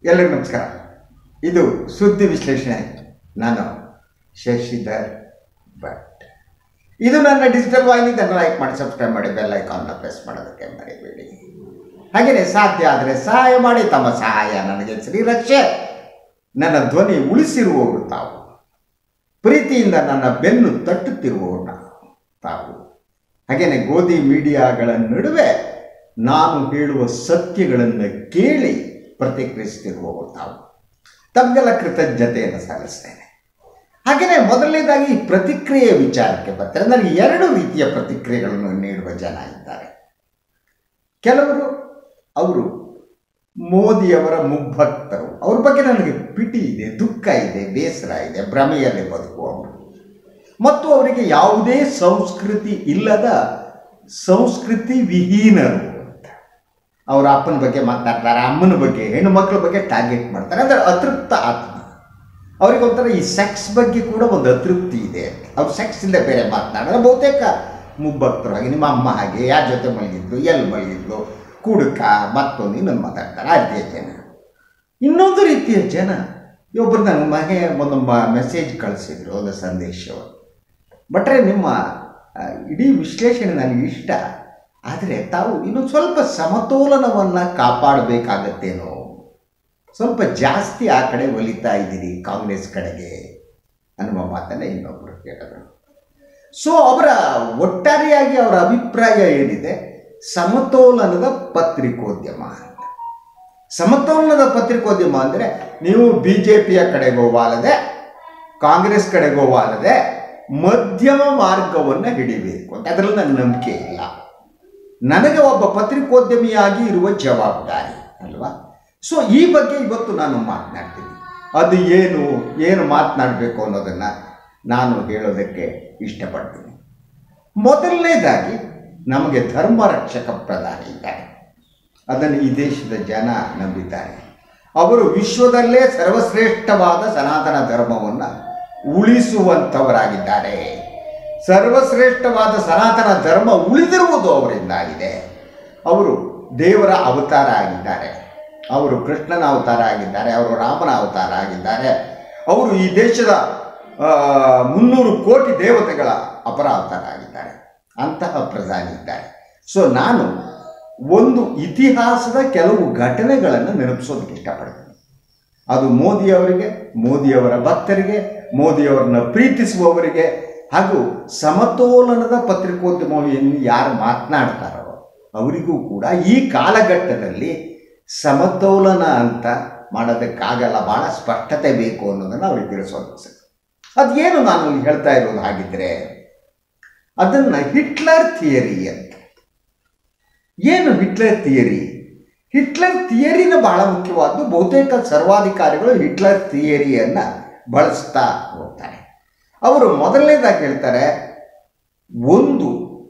ಎಲ್ಲರಿಗೂ ನಮಸ್ಕಾರ ಇದು ಸುದ್ದಿ ವಿಶ್ಲೇಷಣೆ ನಾನು ಶಶಿಧರ್ ಭಟ್ ಇದು ನನ್ನ ಡಿಜಿಟಲ್ ವಾಹಿನಿ ಇದನ್ನು ಲೈಕ್ ಮಾಡಿ ಸಬ್ಸ್ಕ್ರೈಬ್ ಮಾಡಿ ಬೆಲ್ ಐಕಾನ್ನ ಪ್ರೆಸ್ ಮಾಡೋದಕ್ಕೆ ಮರಿಬೇಡಿ ಹಾಗೆಯೇ ಸಾಧ್ಯ ಆದರೆ ಸಹಾಯ ಮಾಡಿ ತಮ್ಮ ಸಹಾಯ ನನಗೆ ಶ್ರೀರಕ್ಷೆ ನನ್ನ ಧ್ವನಿ ಉಳಿಸಿರುವವರು ತಾವು ಪ್ರೀತಿಯಿಂದ ನನ್ನ ಬೆನ್ನು ತಟ್ಟುತ್ತಿರುವವರು ನಾವು ತಾವು ಹಾಗೆಯೇ ಗೋಧಿ ಮೀಡಿಯಾಗಳ ನಡುವೆ ನಾನು ಹೇಳುವ ಸತ್ಯಗಳನ್ನು ಕೇಳಿ ಪ್ರತಿಕ್ರಿಯಿಸುತ್ತಿರುವವರು ತಾವು ತಮಗೆಲ್ಲ ಕೃತಜ್ಞತೆಯನ್ನು ಸಲ್ಲಿಸ್ತೇನೆ ಹಾಗೆಯೇ ಮೊದಲನೇದಾಗಿ ಈ ಪ್ರತಿಕ್ರಿಯೆ ವಿಚಾರಕ್ಕೆ ಬರ್ತಾರೆ ನನಗೆ ಎರಡು ರೀತಿಯ ಪ್ರತಿಕ್ರಿಯೆಗಳನ್ನು ನೀಡುವ ಜನ ಇದ್ದಾರೆ ಕೆಲವರು ಅವರು ಮೋದಿಯವರ ಮುಗ್ಭಕ್ತರು ಅವ್ರ ಬಗ್ಗೆ ನನಗೆ ಪಿಟಿ ಇದೆ ದುಃಖ ಇದೆ ಬೇಸರ ಇದೆ ಭ್ರಮೆಯಲ್ಲಿ ಬದುಕುವವರು ಮತ್ತು ಅವರಿಗೆ ಯಾವುದೇ ಸಂಸ್ಕೃತಿ ಇಲ್ಲದ ಸಂಸ್ಕೃತಿ ವಿಹೀನರು ಅಂತ ಅವರ ಅಪ್ಪನ ಬಗ್ಗೆ ಮಾತಾಡ್ತಾರೆ ಅಮ್ಮನ ಬಗ್ಗೆ ಹೆಣ್ಣು ಮಕ್ಕಳ ಬಗ್ಗೆ ಟಾರ್ಗೆಟ್ ಮಾಡ್ತಾರೆ ಅಂದರೆ ಅತೃಪ್ತ ಆತ್ಮ ಅವ್ರಿಗೆ ಒಂಥರ ಈ ಸೆಕ್ಸ್ ಬಗ್ಗೆ ಕೂಡ ಒಂದು ಅತೃಪ್ತಿ ಇದೆ ಅವ್ರು ಸೆಕ್ಸ್ ಇಲ್ಲದೆ ಬೇರೆ ಮಾತನಾಡಿದ್ರೆ ಬಹುತೇಕ ಮುಬ್ಬಕ್ತರು ಹಾಗೆ ನಿಮ್ಮ ಅಮ್ಮ ಹಾಗೆ ಯಾರ ಜೊತೆ ಮಲಗಿದ್ರು ಎಲ್ಲಿ ಮಲಗಿದ್ರು ಕುಡುಕ ಮತ್ತೊಂದು ಇನ್ನೊಂದು ಮಾತಾಡ್ತಾರೆ ಆ ರೀತಿಯ ಜನ ಇನ್ನೊಂದು ರೀತಿಯ ಜನ ಒಬ್ಬರು ನನ್ನ ಮನೆ ಒಂದು ಮೆಸೇಜ್ ಕಳಿಸಿದ್ರು ಒಂದು ಸಂದೇಶವನ್ನು ಬಟ್ರೆ ನಿಮ್ಮ ಆ, ಇಡೀ ವಿಶ್ಲೇಷಣೆ ನನಗೆ ಇಷ್ಟ ಆದರೆ ತಾವು ಇನ್ನೊಂದು ಸ್ವಲ್ಪ ಸಮತೋಲನವನ್ನು ಕಾಪಾಡಬೇಕಾಗತ್ತೇನೋ ಸ್ವಲ್ಪ ಜಾಸ್ತಿ ಆ ಕಡೆ ಒಲಿತಾ ಇದ್ದೀರಿ ಕಾಂಗ್ರೆಸ್ ಕಡೆಗೆ ಅನ್ನುವ ಮಾತನ್ನು ಇನ್ನೊಬ್ಬರು ಹೇಳಿದರು ಸೊ ಅವರ ಒಟ್ಟಾರೆಯಾಗಿ ಅವರ ಅಭಿಪ್ರಾಯ ಏನಿದೆ ಸಮತೋಲನದ ಪತ್ರಿಕೋದ್ಯಮ ಅಂತ ಸಮತೋಲನದ ಪತ್ರಿಕೋದ್ಯಮ ಅಂದರೆ ನೀವು ಬಿ ಜೆ ಪಿಯ ಕಡೆಗೆ ವಾಲದೆ ಕಾಂಗ್ರೆಸ್ ಕಡೆಗೆ ವಾಲದೆ ಮಧ್ಯಮ ಮಾರ್ಗವನ್ನು ಹಿಡಿಬೇಕು ಅಂತ ಅದರಲ್ಲಿ ನನ್ನ ನಂಬಿಕೆ ಇಲ್ಲ ನನಗೆ ಒಬ್ಬ ಪತ್ರಿಕೋದ್ಯಮಿಯಾಗಿ ಇರುವ ಜವಾಬ್ದಾರಿ ಅಲ್ವಾ ಸೊ ಈ ಬಗ್ಗೆ ಇವತ್ತು ನಾನು ಮಾತನಾಡ್ತೀನಿ ಅದು ಏನು ಏನು ಮಾತನಾಡಬೇಕು ಅನ್ನೋದನ್ನು ನಾನು ಹೇಳೋದಕ್ಕೆ ಇಷ್ಟಪಡ್ತೀನಿ ಮೊದಲನೇದಾಗಿ ನಮಗೆ ಧರ್ಮ ರಕ್ಷಕ ಪ್ರಧಾನಿ ಇದ್ದಾರೆ ಅದನ್ನು ಈ ದೇಶದ ಜನ ನಂಬಿದ್ದಾರೆ ಅವರು ವಿಶ್ವದಲ್ಲೇ ಸರ್ವಶ್ರೇಷ್ಠವಾದ ಸನಾತನ ಧರ್ಮವನ್ನು ಉಳಿಸುವಂಥವರಾಗಿದ್ದಾರೆ ಸರ್ವಶ್ರೇಷ್ಠವಾದ ಸನಾತನ ಧರ್ಮ ಉಳಿದಿರುವುದು ಅವರಿಂದಾಗಿದೆ ಅವರು ದೇವರ ಅವತಾರ ಆಗಿದ್ದಾರೆ ಅವರು ಕೃಷ್ಣನ ಅವತಾರ ಆಗಿದ್ದಾರೆ ಅವರು ರಾಮನ ಅವತಾರ ಆಗಿದ್ದಾರೆ ಅವರು ಈ ದೇಶದ ಆ, ಮುನ್ನೂರು ಕೋಟಿ ದೇವತೆಗಳ ಅಪರ ಅವತಾರ ಆಗಿದ್ದಾರೆ ಅಂತಹ ಪ್ರಧಾನಿ ಇದ್ದಾರೆ ಸೊ ನಾನು ಒಂದು ಇತಿಹಾಸದ ಕೆಲವು ಘಟನೆಗಳನ್ನು ನೆನಪಿಸೋದಕ್ಕೆ ಇಷ್ಟಪಡ್ತೀನಿ ಅದು ಮೋದಿಯವರಿಗೆ ಮೋದಿಯವರ ಭಕ್ತರಿಗೆ ಮೋದಿಯವರನ್ನ ಪ್ರೀತಿಸುವವರಿಗೆ ಹಾಗೂ ಸಮತೋಲನದ ಪತ್ರಿಕೋದ್ಯಮವನ್ನು ಯಾರು ಮಾತನಾಡ್ತಾರೋ ಅವರಿಗೂ ಕೂಡ ಈ ಕಾಲಘಟ್ಟದಲ್ಲಿ ಸಮತೋಲನ ಅಂತ ಮಾಡೋದಕ್ಕಾಗಲ್ಲ ಭಾಳ ಸ್ಪಷ್ಟತೆ ಬೇಕು ಅನ್ನೋದನ್ನು ಅವ್ರಿಗೆ ತಿಳಿಸೋದು ಅದೇನು ನಾನು ಇಲ್ಲಿ ಹೇಳ್ತಾ ಇರೋದು ಹಾಗಿದ್ರೆ ಅದನ್ನು ಹಿಟ್ಲರ್ ಥಿಯರಿ ಅಂತ ಏನು ಹಿಟ್ಲರ್ ಥಿಯರಿ ಹಿಟ್ಲರ್ ಥಿಯರಿನ ಬಹಳ ಮುಖ್ಯವಾದ್ದು ಬಹುತೇಕ ಸರ್ವಾಧಿಕಾರಿಗಳು ಹಿಟ್ಲರ್ ಥಿಯರಿಯನ್ನು ಬಳಸ್ತಾ ಹೋಗ್ತಾರೆ ಅವರು ಮೊದಲನೇದಾಗಿ ಹೇಳ್ತಾರೆ ಒಂದು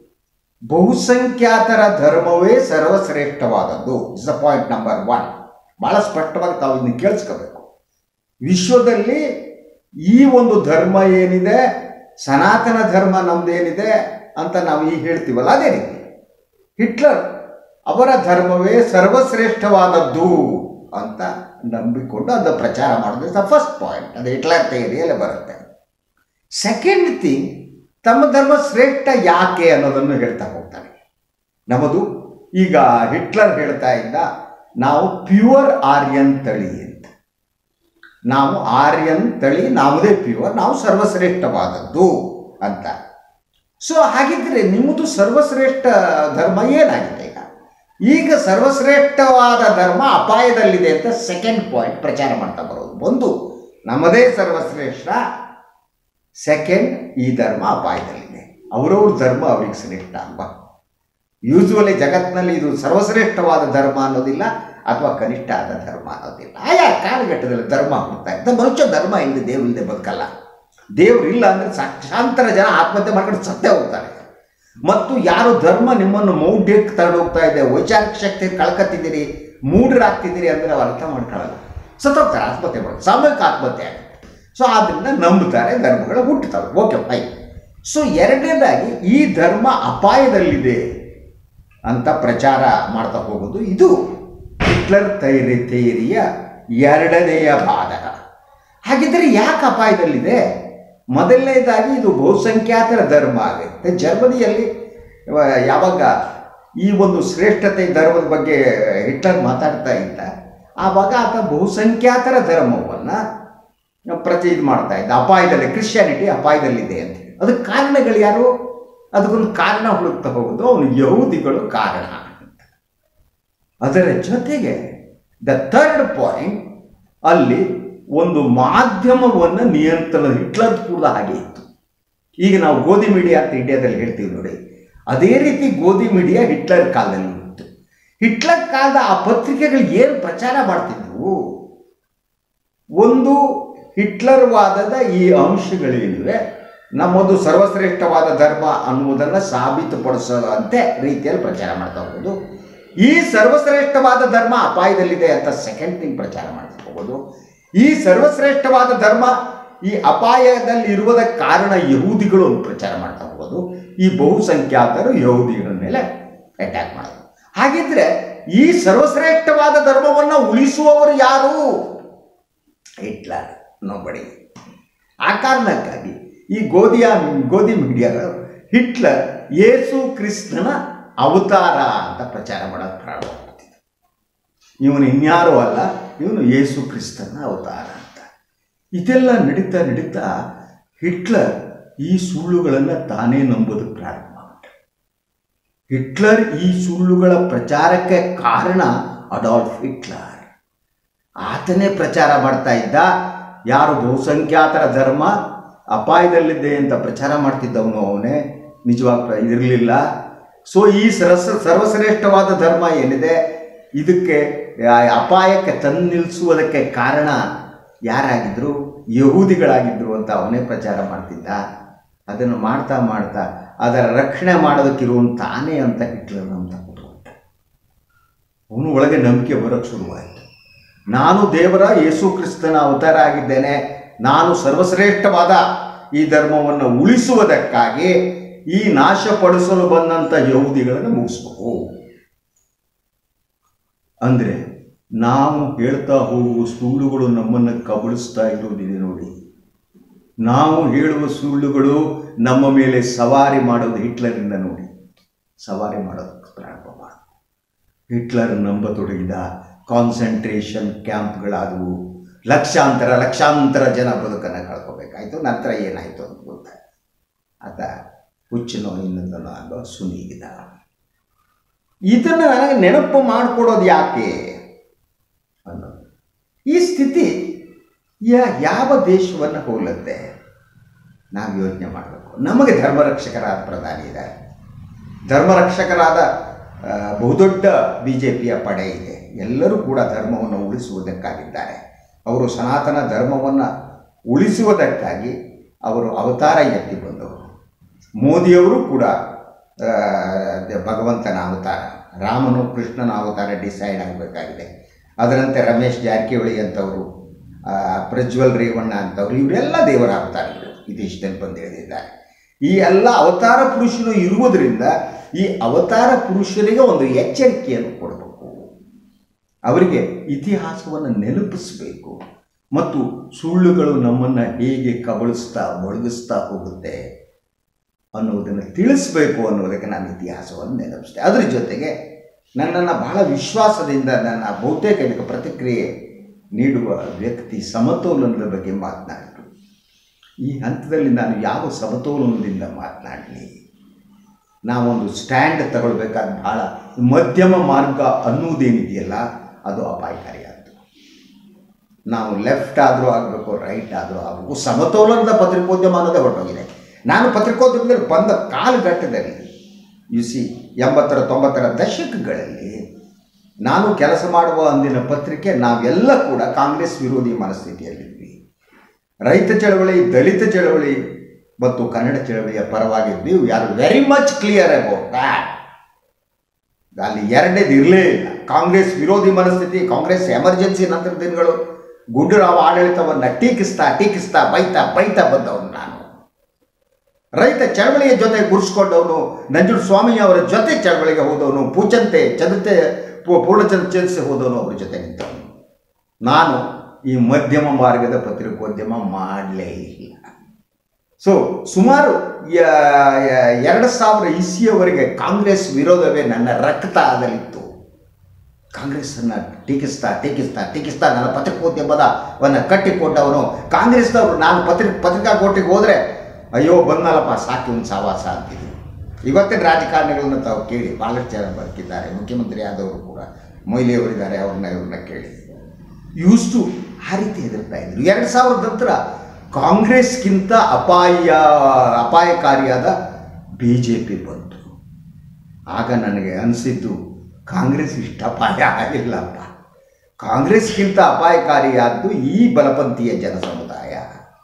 ಬಹುಸಂಖ್ಯಾತರ ಧರ್ಮವೇ ಸರ್ವಶ್ರೇಷ್ಠವಾದದ್ದು is the point number one ಭಾಳ ಸ್ಪಷ್ಟವಾಗಿ ತಾವು ಇದನ್ನು ಕೇಳಿಸ್ಕೋಬೇಕು ವಿಶ್ವದಲ್ಲಿ ಈ ಒಂದು ಧರ್ಮ ಏನಿದೆ ಸನಾತನ ಧರ್ಮ ನಮ್ದೇನಿದೆ ಅಂತ ನಾವು ಈಗ ಹೇಳ್ತೀವಲ್ಲ ಅದೇ ರೀತಿ ಹಿಟ್ಲರ್ ಅವರ ಧರ್ಮವೇ ಸರ್ವಶ್ರೇಷ್ಠವಾದದ್ದು ಅಂತ ನಂಬಿಕೊಂಡು ಅದು ಪ್ರಚಾರ ಮಾಡೋದು ಇಸ್ ದ ಫಸ್ಟ್ ಪಾಯಿಂಟ್ ಅದು ಹಿಟ್ಲರ್ ಥಿಯರಿಯಲ್ಲೇ ಬರುತ್ತೆ ಸೆಕೆಂಡ್ ಥಿಂಗ್ ತಮ್ಮ ಧರ್ಮ ಶ್ರೇಷ್ಠ ಯಾಕೆ ಅನ್ನೋದನ್ನು ಹೇಳ್ತಾ ಹೋಗ್ತಾರೆ ನಮ್ಮದು ಈಗ ಹಿಟ್ಲರ್ ಹೇಳ್ತಾ ಇದ್ದ ನಾವು ಪ್ಯೂರ್ ಆರ್ಯನ್ ತಳಿ ಅಂತ ನಾವು ಆರ್ಯನ್ ತಳಿ ನಾವುದೇ ಪ್ಯೂರ್ ನಾವು ಸರ್ವಶ್ರೇಷ್ಠವಾದದ್ದು ಅಂತ ಸೊ ಹಾಗಿದ್ರೆ ನಿಮ್ಮದು ಸರ್ವಶ್ರೇಷ್ಠ ಧರ್ಮ ಏನಾಗಿದೆ ಈಗ ಈಗ ಸರ್ವಶ್ರೇಷ್ಠವಾದ ಧರ್ಮ ಅಪಾಯದಲ್ಲಿದೆ ಅಂತ ಸೆಕೆಂಡ್ ಪಾಯಿಂಟ್ ಪ್ರಚಾರ ಮಾಡ್ತಾ ಬರೋದು ಒಂದು ನಮ್ಮದೇ ಸರ್ವಶ್ರೇಷ್ಠ ಸೆಕೆಂಡ್ ಈ ಧರ್ಮ ಅಪಾಯದಲ್ಲಿದೆ ಅವರವ್ರ ಧರ್ಮ ಅವ್ರಿಗೆ ಶ್ರೇಷ್ಠ ಅಲ್ವಾ ಯೂಸ್ವಲಿ ಜಗತ್ತಿನಲ್ಲಿ ಇದು ಸರ್ವಶ್ರೇಷ್ಠವಾದ ಧರ್ಮ ಅನ್ನೋದಿಲ್ಲ ಅಥವಾ ಕನಿಷ್ಠ ಆದ ಧರ್ಮ ಅನ್ನೋದಿಲ್ಲ ಆಯಾ ಕಾಲಘಟ್ಟದಲ್ಲಿ ಧರ್ಮ ಹುಡ್ತಾ ಇದ್ದ ಮನುಷ್ಯ ಧರ್ಮ ಇಲ್ಲದೆ ದೇವರಿಲ್ಲದೆ ಬದುಕಲ್ಲ ದೇವ್ರು ಇಲ್ಲ ಅಂದರೆ ಸಾಕ್ಷಾಂತರ ಜನ ಆತ್ಮಹತ್ಯೆ ಮಾಡ್ಕೊಂಡು ಸತ್ತೇ ಹೋಗ್ತಾರೆ ಮತ್ತು ಯಾರು ಧರ್ಮ ನಿಮ್ಮನ್ನು ಮೌಢ್ಯಕ್ಕೆ ತಗೊಂಡು ಹೋಗ್ತಾ ಇದೆ ವೈಚಾರಿಕ ಶಕ್ತಿ ಕಳ್ಕತ್ತಿದ್ದೀರಿ ಮೂಢರಾಗ್ತಿದ್ದೀರಿ ಅಂದರೆ ಅವ್ರು ಅರ್ಥ ಮಾಡ್ಕೊಳ್ಳಲ್ಲ ಸತ್ತೋಗ್ತಾರೆ ಆತ್ಮಹತ್ಯೆ ಮಾಡೋದು ಸಾಮೂಹಿಕ ಆತ್ಮಹತ್ಯೆ ಆಗುತ್ತೆ ಸೊ ಆದ್ದರಿಂದ ನಂಬುತ್ತಾರೆ ಧರ್ಮಗಳು ಹುಟ್ಟುತ್ತವೆ ಓಕೆ ಫೈ ಸೊ ಎರಡನೇದಾಗಿ ಈ ಧರ್ಮ ಅಪಾಯದಲ್ಲಿದೆ ಅಂತ ಪ್ರಚಾರ ಮಾಡ್ತಾ ಹೋಗೋದು ಇದು ಹಿಟ್ಲರ್ ತೈರಿ ಥೇರಿಯ ಎರಡನೆಯ ಬಾಧಕ ಹಾಗಿದ್ರೆ ಯಾಕೆ ಅಪಾಯದಲ್ಲಿದೆ ಮೊದಲನೇದಾಗಿ ಇದು ಬಹುಸಂಖ್ಯಾತರ ಧರ್ಮ ಆಗುತ್ತೆ ಜರ್ಮನಿಯಲ್ಲಿ ಅಹ್, ಯಾವಾಗ ಈ ಒಂದು ಶ್ರೇಷ್ಠತೆ ಧರ್ಮದ ಬಗ್ಗೆ ಹಿಟ್ಲರ್ ಮಾತಾಡ್ತಾ ಇದ್ದ ಆವಾಗ ಆತ ಬಹುಸಂಖ್ಯಾತರ ಧರ್ಮವನ್ನು ಪ್ರತಿ ಇದು ಮಾಡ್ತಾ ಇದ್ದ ಅಪಾಯದಲ್ಲಿ ಕ್ರಿಶ್ಚಿಯಾನಿಟಿ ಅಪಾಯದಲ್ಲಿದೆ ಅಂತ ಹೇಳಿ ಅದಕ್ಕೆ ಕಾರಣಗಳು ಯಾರು ಅದಕ್ಕೊಂದು ಕಾರಣ ಹುಡುಕ್ತಾ ಹೋಗೋದು ಅವನು ಯಹೂದಿಗಳು ಕಾರಣ ಅಂತ ಅದರ ಜೊತೆಗೆ ದ ಥರ್ಡ್ ಪಾಯಿಂಟ್ ಅಲ್ಲಿ ಒಂದು ಮಾಧ್ಯಮವನ್ನು ನಿಯಂತ್ರಣ ಹಿಟ್ಲರ್ ಕೂಡ ಹಾಗೆ ಇತ್ತು ಈಗ ನಾವು ಗೋಧಿ ಮೀಡಿಯಾ ಅಂತ ಇಂಡಿಯಾದಲ್ಲಿ ಹೇಳ್ತೀವಿ ನೋಡಿ ಅದೇ ರೀತಿ ಗೋಧಿ ಮೀಡಿಯಾ ಹಿಟ್ಲರ್ ಕಾಲದಲ್ಲಿ ಇತ್ತು ಹಿಟ್ಲರ್ ಕಾಲದ ಆ ಪತ್ರಿಕೆಗಳು ಏನು ಪ್ರಚಾರ ಮಾಡ್ತಿದ್ವು ಒಂದು ಹಿಟ್ಲರ್ ವಾದದ ಈ ಅಂಶಗಳೇನಿವೆ ನಮ್ಮದು ಸರ್ವಶ್ರೇಷ್ಠವಾದ ಧರ್ಮ ಅನ್ನುವುದನ್ನು ಸಾಬೀತುಪಡಿಸುವಂತೆ ರೀತಿಯಲ್ಲಿ ಪ್ರಚಾರ ಮಾಡ್ತಾ ಹೋಗೋದು ಈ ಸರ್ವಶ್ರೇಷ್ಠವಾದ ಧರ್ಮ ಅಪಾಯದಲ್ಲಿದೆ ಅಂತ ಸೆಕೆಂಡ್ ಥಿಂಗ್ ಪ್ರಚಾರ ಮಾಡ್ತಾ ಹೋಗೋದು ಈ ಸರ್ವಶ್ರೇಷ್ಠವಾದ ಧರ್ಮ ಈ ಅಪಾಯದಲ್ಲಿ ಇರುವುದಕ್ಕೆ ಕಾರಣ ಯಹೂದಿಗಳು ಅಂತ ಪ್ರಚಾರ ಮಾಡ್ತಾ ಹೋಗೋದು ಈ ಬಹುಸಂಖ್ಯಾತರು ಯಹೂದಿಗಳ ಮೇಲೆ ಅಟ್ಯಾಕ್ ಮಾಡೋದು ಹಾಗಿದ್ರೆ ಈ ಸರ್ವಶ್ರೇಷ್ಠವಾದ ಧರ್ಮವನ್ನು ಉಳಿಸುವವರು ಯಾರು ಹಿಟ್ಲರ್ ನೋಬಡಿ ಆ ಕಾರಣಕ್ಕಾಗಿ ಈ ಗೋಧಿಯ ಗೋಧಿ ಮೀಡಿಯಾಗಳು ಹಿಟ್ಲರ್ ಯೇಸು ಕ್ರಿಸ್ತನ ಅವತಾರ ಅಂತ ಪ್ರಚಾರ ಮಾಡೋದು ಪ್ರಾರಂಭ ಮಾಡ್ತಿದ್ದ ಇವನು ಇನ್ಯಾರೂ ಅಲ್ಲ ಇವನು ಯೇಸು ಕ್ರಿಸ್ತನ ಅವತಾರ ಅಂತ ಇದೆಲ್ಲ ನಡೀತಾ ನಡೀತಾ ಹಿಟ್ಲರ್ ಈ ಸುಳ್ಳುಗಳನ್ನು ತಾನೇ ನಂಬೋದಕ್ಕೆ ಪ್ರಾರಂಭ ಮಾಡ್ದ ಹಿಟ್ಲರ್ ಈ ಸುಳ್ಳುಗಳ ಪ್ರಚಾರಕ್ಕೆ ಕಾರಣ ಅಡಾಲ್ಫ್ ಹಿಟ್ಲರ್ ಆತನೇ ಪ್ರಚಾರ ಮಾಡ್ತಾ ಇದ್ದ ಯಾರು ಬಹುಸಂಖ್ಯಾತರ ಧರ್ಮ ಅಪಾಯದಲ್ಲಿದೆ ಅಂತ ಪ್ರಚಾರ ಮಾಡ್ತಿದ್ದವನು ಅವನೇ ನಿಜವಾಗ ಇರಲಿಲ್ಲ ಸೊ ಈ ಸರಸ ಸರ್ವಶ್ರೇಷ್ಠವಾದ ಧರ್ಮ ಏನಿದೆ ಇದಕ್ಕೆ ಆ ಅಪಾಯಕ್ಕೆ ತಂದು ನಿಲ್ಲಿಸುವುದಕ್ಕೆ ಕಾರಣ ಯಾರಾಗಿದ್ದರು ಯಹೂದಿಗಳಾಗಿದ್ದರು ಅಂತ ಅವನೇ ಪ್ರಚಾರ ಮಾಡ್ತಿದ್ದ ಅದನ್ನು ಮಾಡ್ತಾ ಮಾಡ್ತಾ ಅದರ ರಕ್ಷಣೆ ಮಾಡೋದಕ್ಕಿರುವನು ತಾನೇ ಅಂತ ಹಿಟ್ಲರ್ ಅಂತ ಕೂತ್ಕೊಂಡ ಅವನು ಒಳಗೆ ನಂಬಿಕೆ ಬರೋಕ್ಕೆ ಶುರುವಾಯಿತು ನಾನು ದೇವರ ಯೇಸು ಕ್ರಿಸ್ತನ ಅವತಾರ ಆಗಿದ್ದೇನೆ ನಾನು ಸರ್ವಶ್ರೇಷ್ಠವಾದ ಈ ಧರ್ಮವನ್ನು ಉಳಿಸುವುದಕ್ಕಾಗಿ ಈ ನಾಶಪಡಿಸಲು ಬಂದಂಥ ಯಹೂದಿಗಳನ್ನು ಮುಗಿಸ್ಬೇಕು ಅಂದರೆ ನಾವು ಹೇಳ್ತಾ ಹೋಗುವ ಸುಳ್ಳುಗಳು ನಮ್ಮನ್ನು ಕಬಳಿಸ್ತಾ ಇರೋದಿದೆ ನೋಡಿ ನಾವು ಹೇಳುವ ಸುಳ್ಳುಗಳು ನಮ್ಮ ಮೇಲೆ ಸವಾರಿ ಮಾಡೋದು ಹಿಟ್ಲರಿಂದ ನೋಡಿ ಸವಾರಿ ಮಾಡೋದಕ್ಕೆ ಪ್ರಾರಂಭ ಮಾಡ ಹಿಟ್ಲರ್ ನಂಬತೊಡಗಿದ ಕಾನ್ಸಂಟ್ರೇಷನ್ ಕ್ಯಾಂಪ್ಗಳಾದವು ಲಕ್ಷಾಂತರ ಲಕ್ಷಾಂತರ ಜನ ಬದುಕನ್ನು ಕಳ್ಕೋಬೇಕಾಯ್ತು ನಂತರ ಏನಾಯಿತು ಅಂತ ಗೊತ್ತಾಯ್ತು ಆತ ಹುಚ್ಚನೋ ಇನ್ನೊಂದನೋ ಅನ್ನೋ ಸುನೀಗಿದ ಇದನ್ನು ನನಗೆ ನೆನಪು ಮಾಡಿಕೊಡೋದು ಯಾಕೆ ಅನ್ನೋದು ಈ ಸ್ಥಿತಿ ಯಾ ಯಾವ ದೇಶವನ್ನು ಹೋಲುತ್ತೆ ನಾವು ಯೋಚನೆ ಮಾಡಬೇಕು ನಮಗೆ ಧರ್ಮರಕ್ಷಕರಾದ ಪ್ರಧಾನಿ ಇದ್ದಾರೆ ಧರ್ಮರಕ್ಷಕರಾದ ಆ, ಬಹುದೊಡ್ಡ ಬಿ ಜೆ ಪಿಯ ಪಡೆ ಇದೆ ಎಲ್ಲರೂ ಕೂಡ ಧರ್ಮವನ್ನು ಉಳಿಸುವುದಕ್ಕಾಗಿದ್ದಾರೆ ಅವರು ಸನಾತನ ಧರ್ಮವನ್ನು ಉಳಿಸುವುದಕ್ಕಾಗಿ ಅವರು ಅವತಾರ ಎತ್ತಿ ಬಂದವರು ಮೋದಿಯವರು ಕೂಡ ಆ, ಭಗವಂತನ ಅವತಾರ ರಾಮನು ಕೃಷ್ಣನ ಅವತಾರ ಡಿಸೈಡ್ ಆಗಬೇಕಾಗಿದೆ ಅದರಂತೆ ರಮೇಶ್ ಜಾರಕಿಹೊಳಿ ಅಂತವರು ಆ, ಪ್ರಜ್ವಲ್ ರೇವಣ್ಣ ಅಂತವರು ಇವರೆಲ್ಲ ದೇವರ ಅವತಾರಗಳು ಈ ದೇಶದಲ್ಲಿ ಬಂದು ಹೇಳಿದ್ದಾರೆ ಈ ಎಲ್ಲ ಅವತಾರ ಪುರುಷರು ಇರುವುದರಿಂದ ಈ ಅವತಾರ ಪುರುಷರಿಗೆ ಒಂದು ಎಚ್ಚರಿಕೆಯನ್ನು ಕೊಡಬೇಕು ಅವರಿಗೆ ಇತಿಹಾಸವನ್ನು ನೆನಪಿಸಬೇಕು ಮತ್ತು ಸುಳ್ಳುಗಳು ನಮ್ಮನ್ನು ಹೇಗೆ ಕಬಳಿಸ್ತಾ ಮೊಳಗಿಸ್ತಾ ಹೋಗುತ್ತೆ ಅನ್ನೋದನ್ನು ತಿಳಿಸ್ಬೇಕು ಅನ್ನೋದಕ್ಕೆ ನಾನು ಇತಿಹಾಸವನ್ನು ನೆನಪಿಸಿದೆ ಅದ್ರ ಜೊತೆಗೆ ನನ್ನನ್ನು ಬಹಳ ವಿಶ್ವಾಸದಿಂದ ನನ್ನ ಬಹುತೇಕ ಇದಕ್ಕೆ ಪ್ರತಿಕ್ರಿಯೆ ನೀಡುವ ವ್ಯಕ್ತಿ ಸಮತೋಲನದ ಬಗ್ಗೆ ಮಾತನಾಡಿದರು ಈ ಹಂತದಲ್ಲಿ ನಾನು ಯಾವ ಸಮತೋಲನದಿಂದ ಮಾತನಾಡಲಿ ನಾವೊಂದು ಸ್ಟ್ಯಾಂಡ್ ತಗೊಳ್ಬೇಕಾದ ಬಹಳ ಮಧ್ಯಮ ಮಾರ್ಗ ಅನ್ನುವುದೇನಿದೆಯಲ್ಲ ಅದು ಅಪಾಯಕಾರಿಯಾದ್ದು ನಾವು ಲೆಫ್ಟ್ ಆದರೂ ಆಗಬೇಕು ರೈಟ್ ಆದರೂ ಆಗಬೇಕು ಸಮತೋಲನದ ಪತ್ರಿಕೋದ್ಯಮ ಅನ್ನೋದೇ ಹೊರಟೋಗಿದೆ ನಾನು ಪತ್ರಿಕೋದ್ಯಮದಲ್ಲಿ ಬಂದ ಕಾಲಘಟ್ಟದಲ್ಲಿ ಯು ಸಿ ಎಂಬತ್ತರ ತೊಂಬತ್ತರ ದಶಕಗಳಲ್ಲಿ ನಾನು ಕೆಲಸ ಮಾಡುವ ಅಂದಿನ ಪತ್ರಿಕೆ ನಾವೆಲ್ಲ ಕೂಡ ಕಾಂಗ್ರೆಸ್ ವಿರೋಧಿ ಮನಸ್ಥಿತಿಯಲ್ಲಿದ್ವಿ ರೈತ ಚಳವಳಿ ದಲಿತ ಚಳವಳಿ ಮತ್ತು ಕನ್ನಡ ಚಳವಳಿಯ ಪರವಾಗಿದ್ವಿ ಯಾರು very much clear about that ಅಲ್ಲಿ ಎರಡನೇದು ಇರಲೇ ಇಲ್ಲ ಕಾಂಗ್ರೆಸ್ ವಿರೋಧಿ ಮನಸ್ಥಿತಿ ಕಾಂಗ್ರೆಸ್ ಎಮರ್ಜೆನ್ಸಿ ನಂತರ ದಿನಗಳು ಗುಂಡೂರಾವ್ ಆಡಳಿತವನ್ನು ಟೀಕಿಸ್ತಾ ಟೀಕಿಸ್ತಾ ಬೈತಾ ಬೈತಾ ಬಂದವನು ನಾನು ರೈತ ಚಳವಳಿಯ ಜೊತೆ ಗುರುಸ್ಕೊಂಡವನು ನಂಜುಂಡ ಸ್ವಾಮಿ ಅವರ ಜೊತೆ ಚಳವಳಿಗೆ ಹೋದವನು ಪೂಚಂತೆ ಚಂದ್ರತೆ ಪೂ- ಪೂರ್ಣಚಂದ್ರ ಚೇತರಿಸಿ ಹೋದವನು ಅವ್ರ ಜೊತೆ ನಿಂತವನು ನಾನು ಈ ಮಧ್ಯಮ ಮಾರ್ಗದ ಪತ್ರಿಕೋದ್ಯಮ ಮಾಡಲೇ ಇಲ್ಲ ಸೊ ಸುಮಾರು ಯ- ಯ- ಎರಡು ಸಾವಿರ ಇಸ್ವಿಯವರೆಗೆ ಕಾಂಗ್ರೆಸ್ ವಿರೋಧವೇ ನನ್ನ ರಕ್ತದಲ್ಲಿತ್ತು ಕಾಂಗ್ರೆಸ್ಸನ್ನು ಟೀಕಿಸ್ತಾ ಟೀಕಿಸ್ತಾ ಟೀಕಿಸ್ತಾ ನನ್ನ ಪತ್ರಿಕೋದ್ಯಮದವನ್ನು ಕಟ್ಟಿಕೊಂಡವನು ಕಾಂಗ್ರೆಸ್ನವರು ನಾನು ಪತ್ರಿ ಪತ್ರಿಕಾಗೋಷ್ಠಿಗೆ ಹೋದರೆ ಅಯ್ಯೋ ಬಂದಲ್ಲಪ್ಪ ಸಾಕಿ ಒಂದು ಸವಾಸ ಅಂತಿದ್ರು ಇವತ್ತಿನ ರಾಜಕಾರಣಿಗಳನ್ನ ತಾವು ಕೇಳಿ ಭಾಳಷ್ಟು ಜನ ಬದುಕಿದ್ದಾರೆ ಮುಖ್ಯಮಂತ್ರಿ ಆದವರು ಕೂಡ ಮೊಯ್ಲಿಯವರಿದ್ದಾರೆ ಅವ್ರನ್ನ ಇವ್ರನ್ನ ಕೇಳಿ ಯೂಸ್ಟು ಆ ರೀತಿ ಹೆದರ್ತಾ ಇದ್ರು ಎರಡು ಸಾವಿರದ ನಂತರ ಕಾಂಗ್ರೆಸ್ಗಿಂತ ಅಪಾಯ ಅಪಾಯಕಾರಿಯಾದ ಬಿ ಜೆ ಪಿ ಬಂತು ಆಗ ನನಗೆ ಅನಿಸಿದ್ದು ಕಾಂಗ್ರೆಸ್ ಇಷ್ಟ ಅಪಾಯ ಆಗಿಲ್ಲಪ್ಪ ಕಾಂಗ್ರೆಸ್ಗಿಂತ ಅಪಾಯಕಾರಿಯಾದ್ದು ಈ ಬಲಪಂಥೀಯ ಜನಸಮುದಾಯ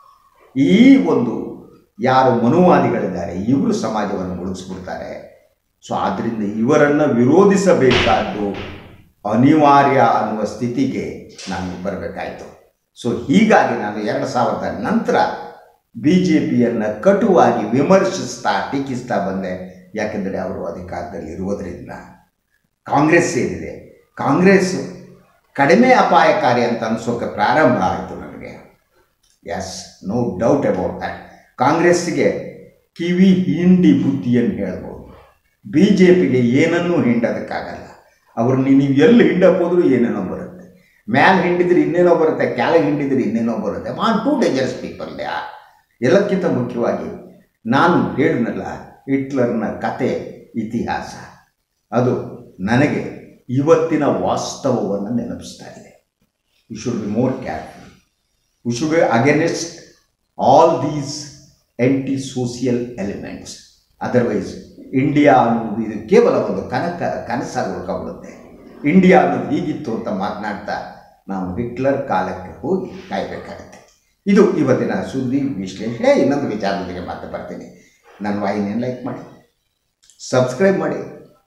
ಈ ಒಂದು ಯಾರು ಮನುವಾದಿಗಳಿದ್ದಾರೆ ಇವರು ಸಮಾಜವನ್ನು ಮುಳುಗಿಸ್ಬಿಡ್ತಾರೆ ಸೊ ಆದ್ದರಿಂದ ಇವರನ್ನು ವಿರೋಧಿಸಬೇಕಾದ್ದು ಅನಿವಾರ್ಯ ಅನ್ನುವ ಸ್ಥಿತಿಗೆ ನಾನು ಬರಬೇಕಾಯಿತು ಸೊ ಹೀಗಾಗಿ ನಾನು ಎರಡು ಸಾವಿರದ ನಂತರ ಬಿ ಜೆ ಪಿಯನ್ನು ಕಟುವಾಗಿ ವಿಮರ್ಶಿಸ್ತಾ ಟೀಕಿಸ್ತಾ ಬಂದೆ ಯಾಕೆಂದರೆ ಅವರು ಅಧಿಕಾರದಲ್ಲಿ ಇರುವುದರಿಂದ ಕಾಂಗ್ರೆಸ್ ಏನಿದೆ ಕಾಂಗ್ರೆಸ್ ಕಡಿಮೆ ಅಪಾಯಕಾರಿ ಅಂತ ಅನಿಸೋಕೆ ಪ್ರಾರಂಭ ಆಯಿತು ನನಗೆ yes no doubt about that ಕಾಂಗ್ರೆಸ್ಸಿಗೆ ಕಿವಿ ಹಿಂಡಿ ಬುದ್ಧಿಯನ್ನು ಹೇಳ್ಬೋದು ಬಿ ಜೆ ಪಿಗೆ ಏನನ್ನೂ ಹಿಂಡೋದಕ್ಕಾಗಲ್ಲ ಅವ್ರನ್ನ ನೀವು ಎಲ್ಲಿ ಹಿಂಡಕ್ಕೆ ಹೋದ್ರೂ ಏನೇನೋ ಬರುತ್ತೆ ಮ್ಯಾಲೆ ಹಿಂಡಿದ್ರೆ ಇನ್ನೇನೋ ಬರುತ್ತೆ ಕೆಳಗೆ ಹಿಂಡಿದ್ರೆ ಇನ್ನೇನೋ ಬರುತ್ತೆ man too dangerous people yeah ಎಲ್ಲಕ್ಕಿಂತ ಮುಖ್ಯವಾಗಿ ನಾನು ಹೇಳಿದ್ನಲ್ಲ ಹಿಟ್ಲರ್ನ ಕತೆ ಇತಿಹಾಸ ಅದು ನನಗೆ ಇವತ್ತಿನ ವಾಸ್ತವವನ್ನು ನೆನಪಿಸ್ತಾ ಇದೆ you should be more careful we should be against all these anti social elements otherwise India ಅನ್ನುವುದು ಇದು ಕೇವಲ ಒಂದು ಕನಕ ಕನಸಾಗಿ ಉಳ್ಕೊಬಿಡುತ್ತೆ ಇಂಡಿಯಾ ಅನ್ನೋದು ಹೀಗಿತ್ತು ಅಂತ ಮಾತನಾಡ್ತಾ ನಾವು ಹಿಟ್ಲರ್ ಕಾಲಕ್ಕೆ ಹೋಗಿ ಕಾಯಬೇಕಾಗತ್ತೆ ಇದು ಇವತ್ತಿನ ಸುದ್ದಿ ವಿಶ್ಲೇಷಣೆ ಇನ್ನೊಂದು ವಿಚಾರದೊಂದಿಗೆ ಮತ್ತೆ ಬರ್ತೀನಿ ನನ್ನ ವಾಹಿನಿಯನ್ನು ಲೈಕ್ ಮಾಡಿ ಸಬ್ಸ್ಕ್ರೈಬ್ ಮಾಡಿ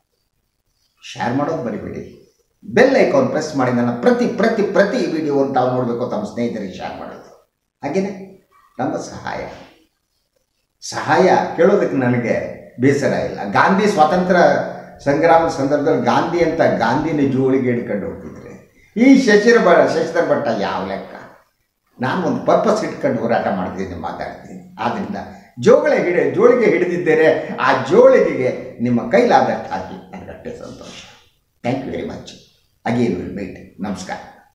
ಶೇರ್ ಮಾಡೋದು ಬರಿಬೇಡಿ ಬೆಲ್ ಐಕಾನ್ ಪ್ರೆಸ್ ಮಾಡಿ ನನ್ನ ಪ್ರತಿ ಪ್ರತಿ ಪ್ರತಿ ವಿಡಿಯೋವನ್ನು ತಾವು ನೋಡಬೇಕು ತಮ್ಮ ಸ್ನೇಹಿತರಿಗೆ ಶೇರ್ ಮಾಡೋದು ಹಾಗೆಯೇ ನಮ್ಮ ಸಹಾಯ ಸಹಾಯ ಕೇಳೋದಕ್ಕೆ ನನಗೆ ಬೇಸರ ಇಲ್ಲ ಗಾಂಧಿ ಸ್ವಾತಂತ್ರ್ಯ ಸಂಗ್ರಾಮದ ಸಂದರ್ಭದಲ್ಲಿ ಗಾಂಧಿ ಅಂತ ಗಾಂಧಿನ ಜೋಳಿಗೆ ಹಿಡ್ಕೊಂಡು ಹೋಗ್ತಿದ್ರೆ ಈ ಶಶಿರ ಬ ಶಶಿಧರ್ ಭಟ್ಟ ಯಾವ ಲೆಕ್ಕ ನಾನು ಒಂದು ಪರ್ಪಸ್ ಇಟ್ಕೊಂಡು ಹೋರಾಟ ಮಾಡ್ತೀನಿ ಮಾತಾಡ್ತೀನಿ ಆದ್ದರಿಂದ ಜೋಗಳ ಹಿಡ ಜೋಳಿಗೆ ಹಿಡಿದಿದ್ದೇನೆ ಆ ಜೋಳಿಗೆಗೆ ನಿಮ್ಮ ಕೈಲಾದಷ್ಟು ಹಾಕಿ ನನಗಷ್ಟೇ ಸಂತೋಷ thank you very much again will meet ನಮಸ್ಕಾರ